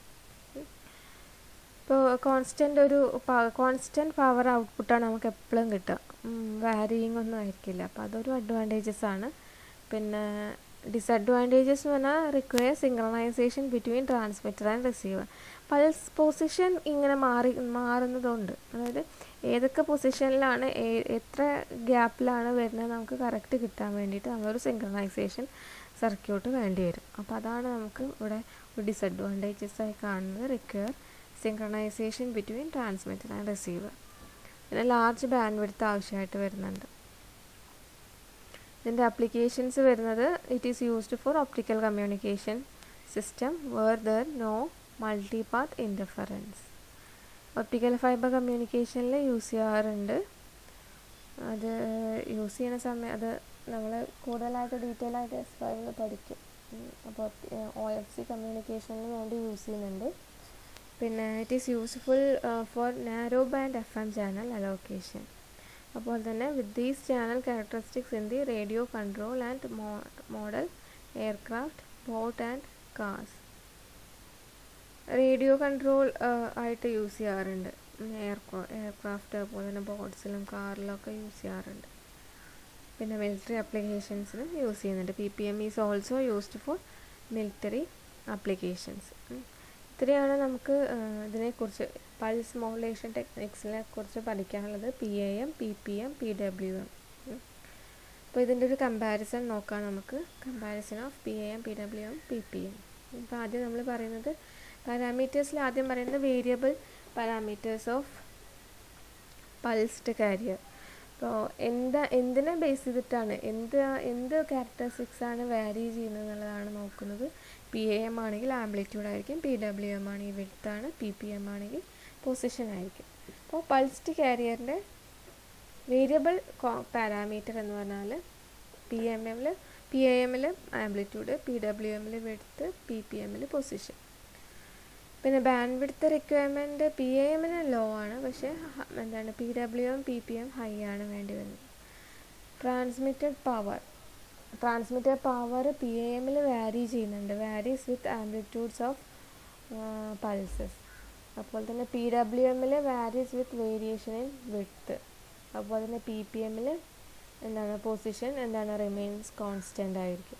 Speaker 1: ഇപ്പോൾ കോൺസ്റ്റൻ്റ് ഒരു കോൺസ്റ്റൻറ്റ് പവർ ഔട്ട്പുട്ടാണ് നമുക്ക് എപ്പോഴും കിട്ടുക വാരിയിങ് ഒന്നും ആയിരിക്കില്ല അപ്പോൾ അതൊരു അഡ്വാൻറ്റേജസ് ആണ് പിന്നെ ഡിസഡ്വാൻറ്റേജസ് എന്ന് പറഞ്ഞാൽ require synchronization between transmitter and receiver pulse position ഇങ്ങനെ മാറി മാറുന്നതുകൊണ്ട് അതായത് ഏതൊക്കെ പൊസിഷനിലാണ് എത്ര ഗ്യാപ്പിലാണ് വരുന്നത് നമുക്ക് കറക്റ്റ് കിട്ടാൻ വേണ്ടിയിട്ട് നമ്മളൊരു സിങ്ക്രണൈസേഷൻ സർക്യൂട്ട് വേണ്ടി വരും അപ്പോൾ അതാണ് നമുക്ക് ഇവിടെ ഒരു ഡിസഡ്വാൻറ്റേജസ് ആയി കാണുന്നത് require synchronization between transmitter and receiver പിന്നെ ലാർജ് ബാൻഡ് വിഡ്ത്ത് ആവശ്യമായിട്ട് വരുന്നുണ്ട് ഇതിൻ്റെ അപ്ലിക്കേഷൻസ് വരുന്നത് it is used for optical communication system where there no multi path interference optical fibre കമ്മ്യൂണിക്കേഷനിൽ യൂസ് ചെയ്യാറുണ്ട് അത് യൂസ് ചെയ്യുന്ന സമയം അത് നമ്മൾ കൂടുതലായിട്ട് ഡീറ്റെയിൽ ആയിട്ട് എസ് ഫൈവിൽ പഠിക്കും അപ്പോൾ ഒ എഫ് സി കമ്മ്യൂണിക്കേഷനിന് വേണ്ടി യൂസ് ചെയ്യുന്നുണ്ട് പിന്നെ it is useful for narrow band F M channel allocation അപ്പോൾ തന്നെ with these channel characteristics in the radio control and model aircraft boat and cars radio control ആയിട്ട് use ചെയ്യാറുണ്ട് air aircraft അതുപോലെ തന്നെ ബോട്ട്സിലും കാറിലൊക്കെ യൂസ് ചെയ്യാറുണ്ട് പിന്നെ മിലിറ്ററി അപ്ലിക്കേഷൻസിനും യൂസ് ചെയ്യുന്നുണ്ട് P P M is also used for military applications ഇത്രയാണ് നമുക്ക് ഇതിനെക്കുറിച്ച് പൾസ് മോഡുലേഷൻ ടെക്നിക്സിനെ കുറിച്ച് പഠിക്കാനുള്ളത് P A M P P M P W M അപ്പോൾ ഇതിൻ്റെ ഒരു കമ്പാരിസൺ നോക്കാം നമുക്ക് comparison of P A M P W M P P M ഇപ്പോൾ ആദ്യം നമ്മൾ പറയുന്നത് പാരാമീറ്റേഴ്സിൽ ആദ്യം പറയുന്നത് variable parameters of pulsed carrier അപ്പോൾ എന്താ എന്തിനെ ബേസ് ചെയ്തിട്ടാണ് എന്ത് എന്ത് ക്യാരക്ടറിസ്റ്റിക്സ് ആണ് വാരി ചെയ്യുന്നത് എന്നുള്ളതാണ് നോക്കുന്നത് പി എ എം ആണെങ്കിൽ ആംപ്ലിറ്റ്യൂഡ് ആയിരിക്കും പി ഡബ്ല്യു എം ആണെങ്കിൽ വിഡ്ത്താണ് പി പി എം ആണെങ്കിൽ പൊസിഷൻ ആയിരിക്കും അപ്പോൾ പൾസ്ഡ് കാരിയറിൻ്റെ വേരിയബിൾ പാരാമീറ്റർ എന്ന് പറഞ്ഞാൽ പി എം എമ്മിൽ പി എ എമ്മിൽ ആംപ്ലിറ്റ്യൂഡ് പി ഡബ്ല്യു എമ്മിൽ വിഡ്ത്ത് പി പി എമ്മിൽ പൊസിഷൻ പിന്നെ band width requirement P A എമ്മിന് ലോ ആണ് പക്ഷേ എന്താണ് P W M P P M high ആണ് വേണ്ടി വരുന്നത് transmitted power transmitted power P A എമ്മിൽ വാരി ചെയ്യുന്നുണ്ട് varies with amplitudes of pulses അതുപോലെ തന്നെ പി ഡബ്ല്യു എമ്മിൽ varies with variation in width അതുപോലെ തന്നെ പി പി എമ്മിൽ എന്താണ് പൊസിഷൻ എന്താണ് റിമെയിൻസ് കോൺസ്റ്റൻ്റ് ആയിരിക്കും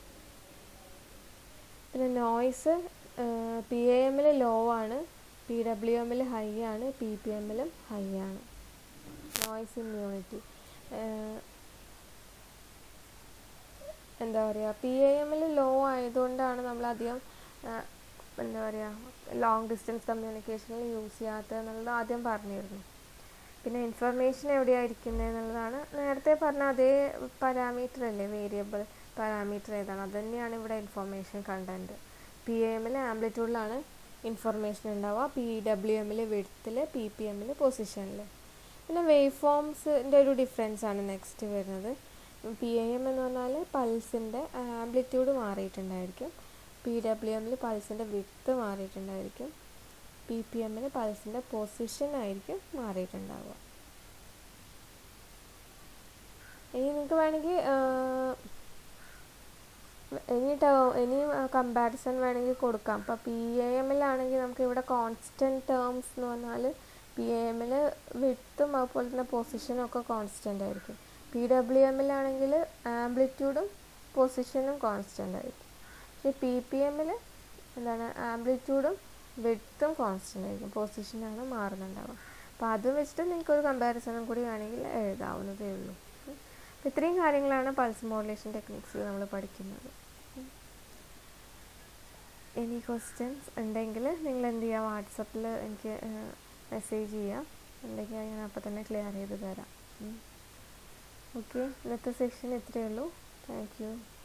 Speaker 1: പിന്നെ നോയ്സ് പി എ എമ്മിൽ ലോ ആണ് പി ഡബ്ല്യു എമ്മിൽ ഹൈ ആണ് പി പി എമ്മിലും ഹൈ ആണ് നോയ്സ് ഇമ്മ്യൂണിറ്റി എന്താ പറയുക പി എ എമ്മിൽ ലോ ആയതുകൊണ്ടാണ് നമ്മളധികം എന്താ പറയുക ലോങ് ഡിസ്റ്റൻസ് കമ്മ്യൂണിക്കേഷനിൽ യൂസ് ചെയ്യാത്തത് എന്നുള്ളത് ആദ്യം പറഞ്ഞിരുന്നു പിന്നെ ഇൻഫർമേഷൻ എവിടെയായിരിക്കുന്നത് എന്നുള്ളതാണ് നേരത്തെ പറഞ്ഞ അതേ പാരാമീറ്റർ അല്ലേ വേരിയബിൾ പാരാമീറ്റർ ഏതാണ് അത് തന്നെയാണ് ഇവിടെ ഇൻഫർമേഷൻ കണ്ടൻറ്റ് പി എ എമ്മിൽ ആംപ്ലിറ്റ്യൂഡിലാണ് ഇൻഫർമേഷൻ ഉണ്ടാവുക പി ഡബ്ല്യു എമ്മിൽ വിഡ്ത്തിൽ പി പി എമ്മിൽ പൊസിഷനിൽ പിന്നെ വേവ് ഫോംസിൻ്റെ ഒരു ഡിഫറൻസ് ആണ് നെക്സ്റ്റ് വരുന്നത് പി എ എം എന്ന് പറഞ്ഞാൽ പൾസിൻ്റെ ആംപ്ലിറ്റ്യൂഡ് മാറിയിട്ടുണ്ടായിരിക്കും പി ഡബ്ല്യു എമ്മിൽ പൾസിൻ്റെ വിഡ്ത്ത് മാറിയിട്ടുണ്ടായിരിക്കും പി പി എമ്മിൽ പൾസിൻ്റെ പൊസിഷൻ ആയിരിക്കും മാറിയിട്ടുണ്ടാവുക ഇനി നിങ്ങൾക്ക് വേണമെങ്കിൽ ഇനി ഇനി കമ്പാരിസൺ വേണമെങ്കിൽ കൊടുക്കാം ഇപ്പോൾ പി എ എമ്മിലാണെങ്കിൽ നമുക്ക് ഇവിടെ കോൺസ്റ്റൻറ്റ് ടേംസ് എന്ന് പറഞ്ഞാൽ പി എ എമ്മിൽ വിട്ടും അതുപോലെ തന്നെ പൊസിഷനും ഒക്കെ കോൺസ്റ്റൻ്റ് ആയിരിക്കും പി ഡബ്ല്യു എമ്മിലാണെങ്കിൽ ആംപ്ലിറ്റ്യൂഡും പൊസിഷനും കോൺസ്റ്റൻ്റ് ആയിരിക്കും പക്ഷേ പി പി എമ്മിൽ എന്താണ് ആംപ്ലിറ്റ്യൂഡും വിട്ടും കോൺസ്റ്റൻ്റ് ആയിരിക്കും പൊസിഷനാണ് മാറുന്നുണ്ടാവുക അപ്പോൾ അത് വെച്ചിട്ട് നിങ്ങൾക്ക് ഒരു കമ്പാരിസണും കൂടി വേണമെങ്കിൽ എഴുതാവുന്നതേ ഉള്ളൂ അപ്പോൾ ഇത്രയും കാര്യങ്ങളാണ് പൾസ് മോഡുലേഷൻ ടെക്നിക്സിൽ നമ്മൾ പഠിക്കുന്നത് എനി ക്വസ്റ്റ്യൻസ് ഉണ്ടെങ്കിൽ നിങ്ങൾ എന്ത് ചെയ്യുക വാട്സപ്പിൽ എനിക്ക് മെസ്സേജ് ചെയ്യാം ഉണ്ടെങ്കിൽ ഞാൻ അപ്പോൾ തന്നെ ക്ലിയർ ചെയ്ത് തരാം ഓക്കെ ഇന്നത്തെ സെക്ഷൻ ഇത്രയേ ഉള്ളൂ താങ്ക് യു